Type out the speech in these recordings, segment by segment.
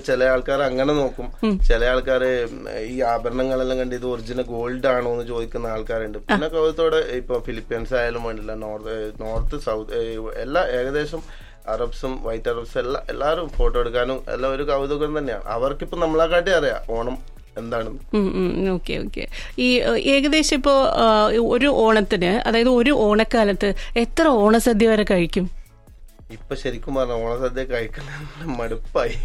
ചില ആൾക്കാർ അങ്ങനെ നോക്കും ചില ആൾക്കാർ ഈ ആഭരണങ്ങളെല്ലാം കണ്ട് ഇത് ഒറിജിനൽ ഗോൾഡ് ആണോ എന്ന് ചോദിക്കുന്ന ആൾക്കാരുണ്ട് പിന്നെ കൗതുകത്തോടെ ഇപ്പൊ ഫിലിപ്പീൻസ് ആയാലും വേണ്ടില്ല നോർത്ത് നോർത്ത് സൗത്ത് എല്ലാ ഏകദേശം അറബ്സും വൈറ്റ് അറബ്സും എല്ലാ എല്ലാവരും ഫോട്ടോ എടുക്കാനും എല്ലാം ഒരു കൗതുകം തന്നെയാണ് അവർക്കിപ്പോ നമ്മളെക്കാട്ടി അറിയാം ഓണം എന്താണെന്ന് ഓക്കെ ഓക്കെ ഈ ഏഹ്, ഏകദേശം ഇപ്പോ ആ, ഒരു ഓണത്തിന് അതായത് ഒരു ഓണക്കാലത്ത് എത്ര ഓണസദ്യ വരെ കഴിക്കും ഇപ്പൊ ശരിക്കും പറഞ്ഞ ഓണസദ്യ കഴിക്കുന്ന മടുപ്പായി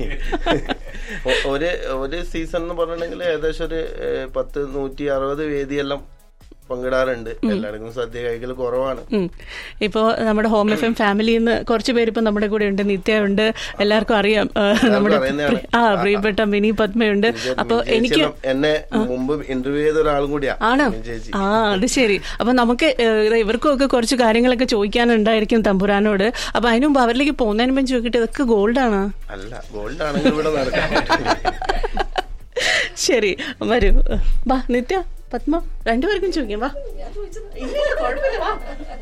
ഒ- ഒരു ഒരു സീസൺ എന്ന് പറഞ്ഞിട്ടുണ്ടെങ്കിൽ ഏകദേശം ഒരു ഏഹ്, പത്ത് നൂറ്റി അറുപത് വേദിയെല്ലാം പങ്കിടാറുണ്ട് എല്ലാവർക്കും സദ്യ കഴിക്കൽ കുറവാണ് ഉം. ഇപ്പോ നമ്മുടെ ഹോം എഫ് എം ഫാമിലിയിൽ നിന്ന് കുറച്ച് പേര് ഇപ്പൊ നമ്മുടെ കൂടെ ഉണ്ട് നിത്യ ഉണ്ട് എല്ലാവർക്കും അറിയാം ആ, നമ്മുടെ അറിയുന്നതാണ്. പ്രി- ആ പ്രിയപ്പെട്ട മിനി പത്മയുണ്ട് അപ്പൊ മിനി എനിക്ക് ചേച്ചിയെല്ലാം എന്നെ മുമ്പ് ഇന്റർവ്യൂ ചെയ്ത ഒരാളും കൂടിയാ ആണോ മിനി ചേച്ചി ആ അത് ശരി അപ്പൊ നമുക്ക് ഏഹ്, ഇത് ഇവർക്കും ഒക്കെ കുറച്ച് കാര്യങ്ങളൊക്കെ ചോദിക്കാനുണ്ടായിരിക്കും തമ്പുരാനോട് അപ്പൊ അതിനു മുമ്പ് അവരിലേക്ക് പോകുന്നതിന് മുമ്പ് ചോദിക്കട്ടെ ഇതൊക്കെ ഗോൾഡ് ആണ് അല്ല ഗോൾഡ് ആണെങ്കിൽ ഇവിടെ നടക്കാൻ പറ്റില്ല. ശരി വരൂ വാ നിത്യ പത്മ രണ്ടുപേർക്കും ചോദിക്കാം വാ ഇല്ല, കുഴപ്പമില്ല, വാ.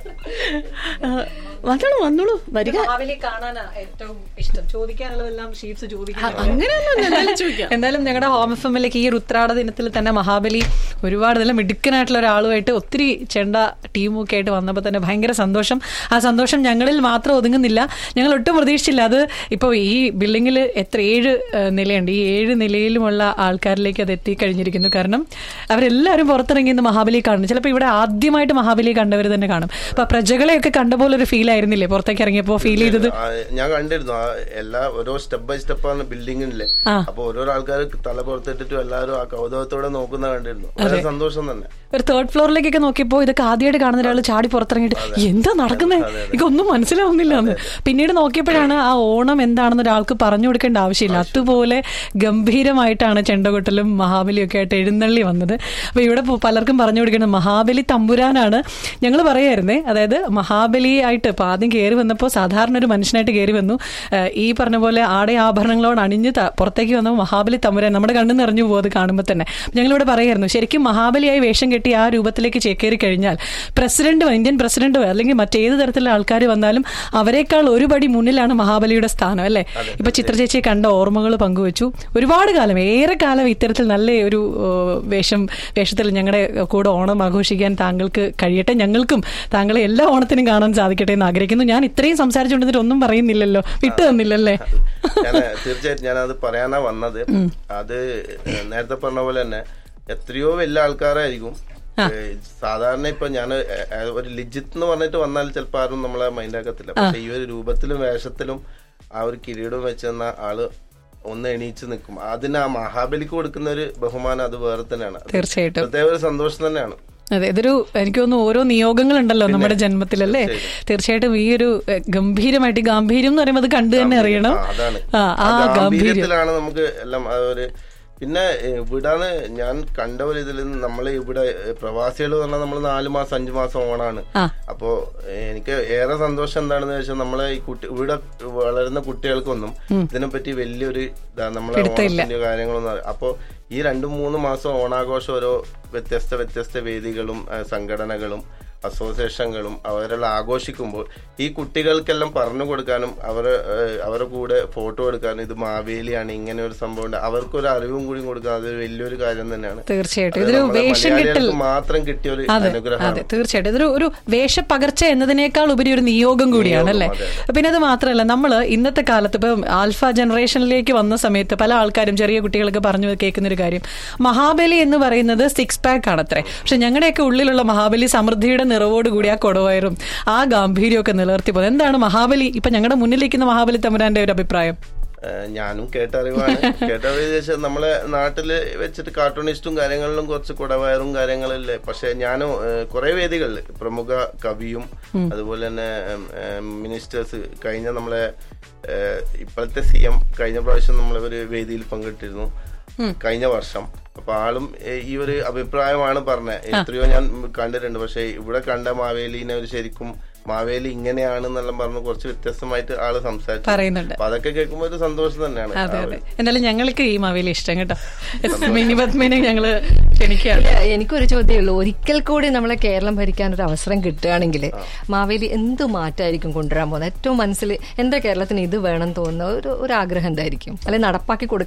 ആ, വന്നോളൂ വന്നോളൂ വരിക മഹാബലി കാണാനാ ഏറ്റവും ഇഷ്ടം ചോദിക്കാനുള്ളതെല്ലാം ഷീറ്റ്സ് ചോദിക്കാൻ അങ്ങനെയൊന്നും എന്തായാലും ചോദിക്കാം എന്തായാലും ഞങ്ങളുടെ ഹോം എഫ് എമ്മിലേക്ക് ഈ ഒരു ഉത്രാട ദിനത്തിൽ തന്നെ മഹാബലി ഒരുപാട് നല്ല മിടുക്കനായിട്ടുള്ള ഒരാളുമായിട്ട് ഒത്തിരി ചെണ്ട ടീമും ഒക്കെ ആയിട്ട് വന്നപ്പോൾ തന്നെ ഭയങ്കര സന്തോഷം ആ സന്തോഷം ഞങ്ങളിൽ മാത്രം ഒതുങ്ങുന്നില്ല ഞങ്ങൾ ഒട്ടും പ്രതീക്ഷിച്ചില്ല അത് ഇപ്പോൾ ഈ ബിൽഡിങ്ങിൽ എത്ര ഏഴ് ഏഹ്, നിലയുണ്ട് ഈ ഏഴ് നിലയിലുമുള്ള ആൾക്കാരിലേക്ക് അത് എത്തിക്കഴിഞ്ഞിരിക്കുന്നു കാരണം അവരെല്ലാവരും പുറത്തിറങ്ങി ഇന്ന് മഹാബലി കാണുന്നു ചിലപ്പോൾ ഇവിടെ ആദ്യമായിട്ട് മഹാബലി കണ്ടവർ തന്നെ കാണും അപ്പൊ പ്രജകളെയൊക്കെ കണ്ട പോലെ ഒരു ഫീൽ ആയിരുന്നില്ലേ പുറത്തേക്ക് ഇറങ്ങിയപ്പോൾ ഫീൽ ചെയ്തത് ആ, ഞാൻ കണ്ടിരുന്നു ആ എല്ലാ ഓരോ സ്റ്റെപ്പ് ബൈ സ്റ്റെപ്പാണ് ബിൽഡിങ്ങിലെ ആ. അപ്പൊ ഓരോ ആൾക്കാർ തല പുറത്തിട്ടിട്ടും എല്ലാവരും ആ കൗതുകത്തോടെ നോക്കുന്ന കണ്ടിരുന്നു വളരെ സന്തോഷം തന്നെ ഒരു തേർഡ് ഫ്ലോറിലേക്കൊക്കെ നോക്കിയപ്പോ ഇതൊക്കെ ആദ്യമായിട്ട് കാണുന്ന ഒരാൾ ചാടി പുറത്തിറങ്ങിയിട്ട് എന്താ നടക്കുന്നത് എനിക്കൊന്നും മനസ്സിലാവുന്നില്ല എന്ന് പിന്നീട് നോക്കിയപ്പോഴാണ് ആ ഓണം എന്താണെന്ന് ഒരാൾക്ക് പറഞ്ഞു കൊടുക്കേണ്ട ആവശ്യമില്ല അതുപോലെ ഗംഭീരമായിട്ടാണ് ചെണ്ടകൊട്ടലും മഹാബലിയും ഒക്കെ ആയിട്ട് എഴുന്നള്ളി വന്നത് അപ്പൊ ഇവിടെ പോ- പലർക്കും പറഞ്ഞു കൊടുക്കേണ്ടത് മഹാബലി തമ്പുരാനാണ് ഞങ്ങൾ പറയായിരുന്നേ അതായത് മഹാബലി ആയിട്ട് ഇപ്പൊ ആദ്യം കയറി വന്നപ്പോൾ സാധാരണ ഒരു മനുഷ്യനായിട്ട് കയറി വന്നു ഏഹ് ഈ പറഞ്ഞ പോലെ ആടെ ആഭരണങ്ങളോട് അണിഞ്ഞ് ത- പുറത്തേക്ക് വന്നപ്പോൾ മഹാബലി തമ്പുരാൻ നമ്മുടെ കണ്ണ് നിറഞ്ഞു പോകും അത് കാണുമ്പോൾ തന്നെ ഞങ്ങളിവിടെ പറയായിരുന്നു ശരിക്കും മഹാബലിയായി വേഷം കെട്ടി ആ രൂപത്തിലേക്ക് ചേക്കേറി കഴിഞ്ഞാൽ പ്രസിഡന്റോ ഇന്ത്യൻ പ്രസിഡന്റോ അല്ലെങ്കിൽ മറ്റേത് തരത്തിലുള്ള ആൾക്കാർ വന്നാലും അവരെക്കാൾ ഒരു പടി മുന്നിലാണ് മഹാബലിയുടെ സ്ഥാനം അല്ലേ ഇപ്പൊ ചിത്രചേച്ചിയെ കണ്ട ഓർമ്മകൾ പങ്കുവച്ചു ഒരുപാട് കാലം ഏറെ കാലം ഇത്തരത്തിൽ നല്ല ഒരു ഏഹ്, വേഷം വേഷത്തിൽ ഞങ്ങളുടെ കൂടെ ഓണം ആഘോഷിക്കാൻ താങ്കൾക്ക് കഴിയട്ടെ ഞങ്ങൾക്കും താങ്കളെ എല്ലാ ഓണത്തിനും കാണാൻ സാധിക്കട്ടെ എന്ന് ആഗ്രഹിക്കുന്നു ഞാൻ ഇത്രയും സംസാരിച്ചുകൊണ്ടിട്ട് ഒന്നും പറയുന്നില്ലല്ലോ വിട്ടു തന്നില്ലല്ലേ ഞാൻ തീർച്ചയായിട്ടും ഞാൻ അത് പറയാനാ വന്നത് അത് നേരത്തെ പറഞ്ഞ പോലെ തന്നെ എത്രയോ വലിയ ആൾക്കാരായിരിക്കും ഏഹ് സാധാരണ ഇപ്പൊ ഞാൻ ഒരു ലിജിത്ത് എന്ന് പറഞ്ഞിട്ട് വന്നാൽ ചിലപ്പോ ആരും നമ്മളെ മൈൻഡാക്കത്തില്ല പക്ഷെ ഈ ഒരു രൂപത്തിലും വേഷത്തിലും ആ ഒരു കിരീടവും വെച്ചെന്ന ആള് ഒന്ന് എണീച്ച് നിൽക്കും അതിന് ആ മഹാബലിക്ക് കൊടുക്കുന്ന ഒരു ബഹുമാനം അത് വേറെ തന്നെയാണ് അത് തീർച്ചയായിട്ടും പ്രത്യേക ഒരു സന്തോഷം തന്നെയാണ് അതെ ഇതൊരു എനിക്ക് തോന്നുന്നു ഓരോ നിയോഗങ്ങളുണ്ടല്ലോ നമ്മുടെ ജന്മത്തിലല്ലേ തീർച്ചയായിട്ടും ഈ ഒരു എഹ്, ഗംഭീരമായിട്ട് ഈ ഗാംഭീര്യം എന്ന് പറയുമ്പോൾ അത് കണ്ടു തന്നെ അറിയണം ആ, അതാണ് ആ ആ ആ ഗാംഭീര്യം ഗാംഭീര്യത്തിലാണ് നമുക്ക് എല്ലാം ആ ഒരു പിന്നെ ഇവിടാണ് ഞാൻ കണ്ട ഒരു ഇതിൽ നമ്മൾ ഇവിടെ പ്രവാസികൾ പറഞ്ഞാൽ നമ്മൾ നാല് മാസം അഞ്ചു മാസം ഓണാണ് ആ. അപ്പോ ഏഹ്, എനിക്ക് ഏറെ സന്തോഷം എന്താണെന്ന് വെച്ചാൽ നമ്മളെ ഈ കുട്ടി ഇവിടെ വളരുന്ന കുട്ടികൾക്കൊന്നും ഇതിനെപ്പറ്റി വലിയൊരു ഇതാ നമ്മളെ ഓണത്തിന്റെ കാര്യങ്ങളൊന്നും അറി- അപ്പോ ഈ രണ്ടു മൂന്ന് മാസം ഓണാഘോഷം ഓരോ വ്യത്യസ്ത വ്യത്യസ്ത വേദികളും ആ, സംഘടനകളും അസോസിയേഷനുകളും അവരെല്ലാം ആഘോഷിക്കുമ്പോൾ ഈ കുട്ടികൾക്കെല്ലാം പറഞ്ഞു കൊടുക്കാനും അവരെ ഏഹ്, അവരുടെ കൂടെ ഫോട്ടോ എടുക്കാനും ഇത് മാവേലിയാണ് ഇങ്ങനെ ഒരു സംഭവം ഉണ്ട് അവർക്കൊരു അറിവും കൂടി കൊടുക്കാൻ അതൊരു വലിയൊരു കാര്യം തന്നെയാണ് തീർച്ചയായിട്ടും അത് ഇതൊരു നമ്മളെ വേഷം കെട്ടൽ മലയാളികൾക്ക് മാത്രം കിട്ടിയ ഒരു അതെ അനുഗ്രഹമാണ് അതെ തീർച്ചയായിട്ടും ഇതൊരു ഒരു വേഷപ്പകർച്ച എന്നതിനേക്കാൾ ഉപരി ഒരു നിയോഗം കൂടിയാണ് അല്ലേ നിയോഗം, പിന്നെ അത് മാത്രമല്ല നമ്മൾ ഇന്നത്തെ കാലത്ത് ഇപ്പം ആൽഫ ജനറേഷനിലേക്ക് വന്ന സമയത്ത് പല ആൾക്കാരും ചെറിയ കുട്ടികളൊക്കെ പറഞ്ഞു കേൾക്കുന്ന ഒരു കാര്യം മഹാബലി എന്ന് പറയുന്നത് സിക്സ് പാക്ക് ആണത്രേ പക്ഷെ ഞങ്ങളുടെയൊക്കെ ഉള്ളിലുള്ള മഹാബലി സമൃദ്ധിയുടെ നിറവോട് കൂടി ആ കൊടവയറും ആ ഗാംഭീര്യമൊക്കെ നിലനിർത്തി പോകുന്നത് എന്താണ് മഹാബലി ഇപ്പൊ ഞങ്ങളുടെ മുന്നിലിരിക്കുന്ന മഹാബലി തമ്പുരാന്റെ ഒരു അഭിപ്രായം ഏഹ് ഞാനും കേട്ടറിവാണ് കേട്ടറിവ് വെച്ചാൽ നമ്മളെ നാട്ടില് വെച്ചിട്ട് കാർട്ടൂണിസ്റ്റും കാര്യങ്ങളിലും കുറച്ച് കുടവയറും കാര്യങ്ങളില്ലേ പക്ഷെ ഞാനും കുറെ വേദികളിൽ പ്രമുഖ കവിയും അതുപോലെ തന്നെ മിനിസ്റ്റേഴ്സ് കഴിഞ്ഞ നമ്മളെ ഏഹ്, ഇപ്പോഴത്തെ സി എം കഴിഞ്ഞ പ്രാവശ്യം നമ്മളെ ഒരു വേദിയിൽ പങ്കിട്ടിരുന്നു കഴിഞ്ഞ വർഷം അപ്പൊ ആളും ഏഹ്, ഈ ഒരു അഭിപ്രായമാണ് പറഞ്ഞത് എത്രയോ ഞാൻ കണ്ടിട്ടുണ്ട് പക്ഷെ ഇവിടെ കണ്ട മാവേലിനെ ഒരു ശരിക്കും മാവേലി ഇങ്ങനെയാണെന്നെല്ലാം പറഞ്ഞ് കുറച്ച് വ്യത്യസ്തമായിട്ട് ആള് സംസാരിച്ചു പറയുന്നുണ്ട് അപ്പൊ അതൊക്കെ കേൾക്കുമ്പോ ഒരു സന്തോഷം തന്നെയാണ് അതെ അതെ എന്നാലും ഞങ്ങൾക്ക് ഈ മാവേലി ഇഷ്ടം കേട്ടോ മിനി പത്മിനെ ഞങ്ങള് ക്ഷണിക്കുകയാണ് ഇല്ല, എനിക്കൊരു ചോദ്യമേ ഉള്ളൂ ഒരിക്കൽ കൂടി നമ്മളെ കേരളം ഭരിക്കാൻ ഒരു അവസരം കിട്ടുകയാണെങ്കിൽ മാവേലി എന്ത് മാറ്റമായിരിക്കും കൊണ്ടുവരാൻ പോകുന്നത് ഏറ്റവും മനസ്സിൽ എന്റെ കേരളത്തിന് ഇത് വേണം തോന്നുന്ന ഒരു ഒരു ആഗ്രഹം എന്തായിരിക്കും അല്ലെങ്കിൽ നടപ്പാക്കി കൊടുക്കാൻ